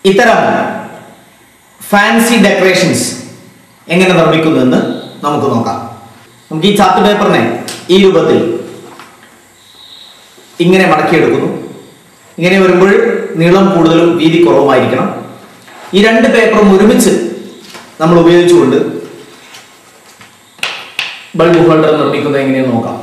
ഇത്തരം fancy decorations എങ്ങനെ നിർമ്മിക്കുന്നു എന്ന് നമുക്ക് നോക്കാം നമുക്ക് ഈ ചാർട്ട് പേപ്പറിനെ ഈ രൂപത്തിൽ ഇങ്ങനെ മടക്കിയെടുക്കുന്നു ഇങ്ങനെ വരുമ്പോൾ നീളം കൂടുതലും വീതി കുറവുമായിരിക്കണം ഈ രണ്ട് പേപ്പറും ഒരുമിച്ച് നമ്മൾ ഉപയോഗിച്ചുകൊണ്ട് ബൾബ് ഹോൾഡർ നിർമ്മിക്കുന്നത് എങ്ങനെയെന്ന് നോക്കാം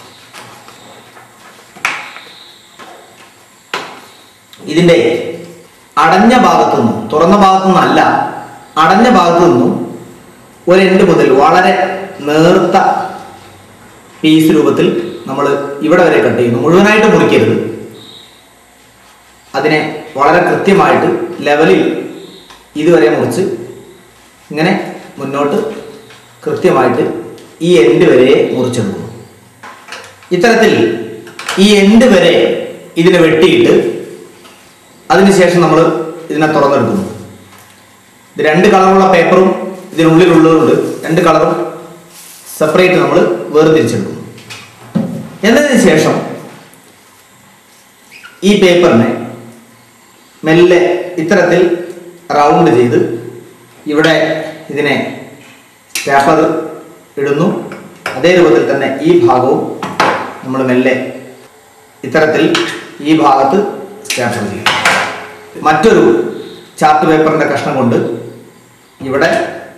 ഇതിന്റെ അടഞ്ഞ ഭാഗത്തു നിന്നും തുറന്ന ഭാഗത്തു നിന്നല്ല അടഞ്ഞ ഭാഗത്തു നിന്നും ഒരു എൻഡ് മുതൽ വളരെ നേർത്ത പീസ് രൂപത്തിൽ നമ്മൾ ഇവിടെ വരെ കട്ട് ചെയ്യുന്നു മുഴുവനായിട്ട് മുറിക്കരുത് അതിനെ വളരെ കൃത്യമായിട്ട് ലെവലിൽ ഇതുവരെ മുറിച്ച് ഇങ്ങനെ മുന്നോട്ട് കൃത്യമായിട്ട് ഈ എൻഡ് വരെ മുറിച്ചെടുക്കുന്നു ഇത്തരത്തിൽ ഈ എൻഡ് വരെ ഇതിനെ വെട്ടിയിട്ട് അതിനുശേഷം നമ്മൾ ഇതിനെ തുറന്നെടുക്കുന്നു ഇത് രണ്ട് കളറുള്ള പേപ്പറും ഇതിനുള്ളിലുള്ളതുകൊണ്ട് രണ്ട് കളറും സെപ്പറേറ്റ് നമ്മൾ വേർതിരിച്ചെടുക്കുന്നു എന്നതിന് ശേഷം ഈ പേപ്പറിനെ മെല്ലെ ഇത്തരത്തിൽ റൗണ്ട് ചെയ്ത് ഇവിടെ ഇതിനെ പേപ്പർ ഇടുന്നു അതേ രൂപത്തിൽ തന്നെ ഈ ഭാഗവും നമ്മൾ മെല്ലെ ഇത്തരത്തിൽ ഈ ഭാഗത്ത് സ്റ്റാപ്പർ ചെയ്യും മറ്റൊരു ചാർട്ട് പേപ്പറിന്റെ കഷ്ണം കൊണ്ട് ഇവിടെ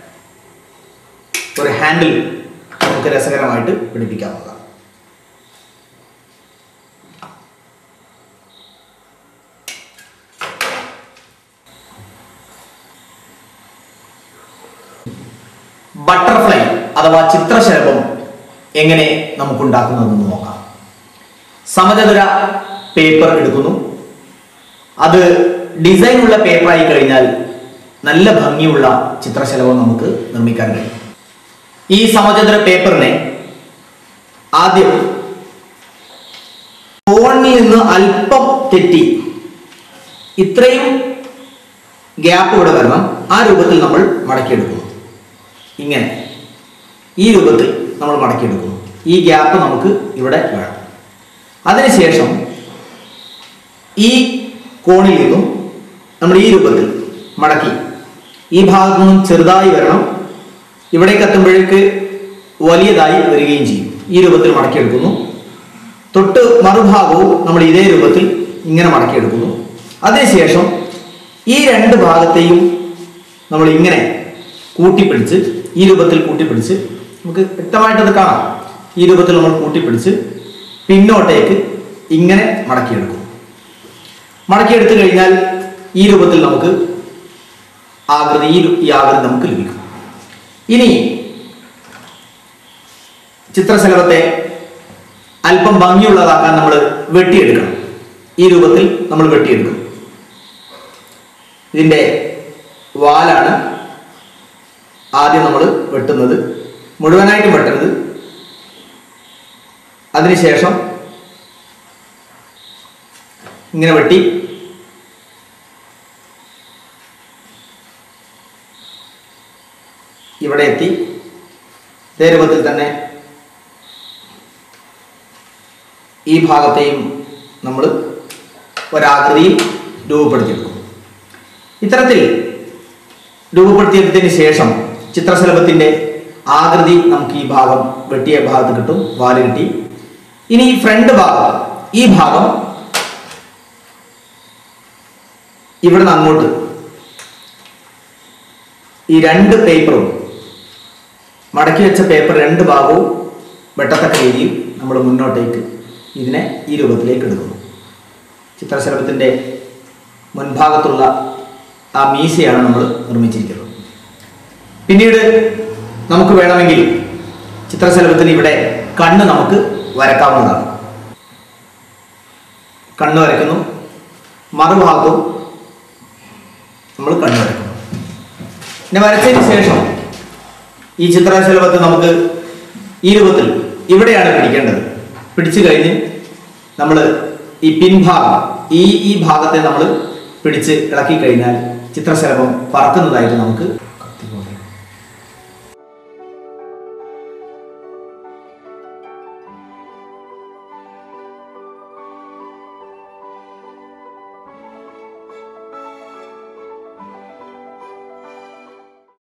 ഒരു ഹാൻഡിൽ നമുക്ക് രസകരമായിട്ട് പിടിപ്പിക്കാവുന്നതാണ് ബട്ടർഫ്ലൈ അഥവാ ചിത്രശലഭം എങ്ങനെ നമുക്ക് ഉണ്ടാക്കുന്നതെന്ന് നോക്കാം സമചതുര പേപ്പർ എടുക്കുന്നു അത് ഡിസൈൻ ഉള്ള പേപ്പറായി കഴിഞ്ഞാൽ നല്ല ഭംഗിയുള്ള ചിത്രശലഭം നമുക്ക് നിർമ്മിക്കാൻ കഴിയും ഈ സമചതുര പേപ്പറിനെ ആദ്യം കോണിൽ നിന്ന് അല്പം തെറ്റി ഇത്രയും ഗ്യാപ്പ് ഇവിടെ വരണം ആ രൂപത്തിൽ നമ്മൾ മടക്കിയെടുക്കുന്നു ഇങ്ങനെ ഈ രൂപത്തിൽ നമ്മൾ മടക്കിയെടുക്കുന്നു ഈ ഗ്യാപ്പ് നമുക്ക് ഇവിടെ വേണം അതിനുശേഷം ഈ കോണിൽ നിന്നും നമ്മൾ ഈ രൂപത്തിൽ മടക്കി ഈ ഭാഗത്തു നിന്നും ചെറുതായി വരണം ഇവിടേക്ക് എത്തുമ്പോഴേക്ക് വലിയതായി വരികയും ചെയ്യും ഈ രൂപത്തിൽ മടക്കിയെടുക്കുന്നു തൊട്ട് മറുഭാഗവും നമ്മൾ ഇതേ രൂപത്തിൽ ഇങ്ങനെ മടക്കിയെടുക്കുന്നു അതിനുശേഷം ഈ രണ്ട് ഭാഗത്തെയും നമ്മൾ ഇങ്ങനെ കൂട്ടിപ്പിടിച്ച് ഈ രൂപത്തിൽ കൂട്ടിപ്പിടിച്ച് നമുക്ക് വ്യക്തമായിട്ട് അത് കാണാം ഈ രൂപത്തിൽ നമ്മൾ കൂട്ടിപ്പിടിച്ച് പിന്നോട്ടേക്ക് ഇങ്ങനെ മടക്കിയെടുക്കും മടക്കിയെടുത്തു കഴിഞ്ഞാൽ ഈ രൂപത്തിൽ നമുക്ക് ആകൃതി ഈ രു- ഈ ആകൃതി നമുക്ക് ലഭിക്കും ഇനി ചിത്രശലഭത്തെ അല്പം ഭംഗിയുള്ളതാക്കാൻ നമ്മൾ വെട്ടിയെടുക്കണം ഈ രൂപത്തിൽ നമ്മൾ വെട്ടിയെടുക്കും ഇതിന്റെ വാലാണ് ആദ്യം നമ്മൾ വെട്ടുന്നത് മുഴുവനായിട്ടും വെട്ടരുത് അതിനുശേഷം ഇങ്ങനെ വെട്ടി ഇവിടെ എത്തി ഇതേ രൂപത്തിൽ തന്നെ ഈ ഭാഗത്തെയും നമ്മൾ ഒരാകൃതിയിൽ രൂപപ്പെടുത്തിയെടുക്കും ഇത്തരത്തിൽ രൂപപ്പെടുത്തിയെടുത്തതിന് ശേഷം ചിത്രശലഭത്തിന്റെ ആകൃതി നമുക്ക് ഈ ഭാഗം വെട്ടിയ ഭാഗത്ത് കിട്ടും വാല് കിട്ടി ഇനി ഈ ഫ്രണ്ട് ഭാഗം ഈ ഭാഗം ഇവിടെ നിന്ന് അങ്ങോട്ട് ഈ രണ്ട് പേപ്പറും മടക്കി വെച്ച പേപ്പർ രണ്ട് ഭാഗവും വെട്ടത്തക്ക രീതിയിൽ നമ്മൾ മുന്നോട്ടേക്ക് ഇതിനെ ഈ രൂപത്തിലേക്ക് എടുക്കുന്നു ചിത്രശലഭത്തിൻ്റെ മുൻഭാഗത്തുള്ള ആ മീശയാണ് നമ്മൾ നിർമ്മിച്ചിരിക്കുന്നത് പിന്നീട് നമുക്ക് വേണമെങ്കിൽ ചിത്രശലഭത്തിന് ഇവിടെ കണ്ണ് നമുക്ക് വരക്കാവുന്നതാണ് കണ്ണ് വരയ്ക്കുന്നു മറുഭാഗവും നമ്മൾ കണ്ണ് വരയ്ക്കുന്നു പിന്നെ വരച്ചതിന് ശേഷം ഈ ചിത്രശലഭത്തെ നമുക്ക് ഈ രൂപത്തിൽ ഇവിടെയാണ് പിടിക്കേണ്ടത് പിടിച്ചു കഴിഞ്ഞ് നമ്മൾ ഈ പിൻഭാഗം ഈ ഈ ഭാഗത്തെ നമ്മൾ പിടിച്ച് ഇളക്കി കഴിഞ്ഞാൽ ചിത്രശലഭം പറക്കുന്നതായിട്ട് നമുക്ക്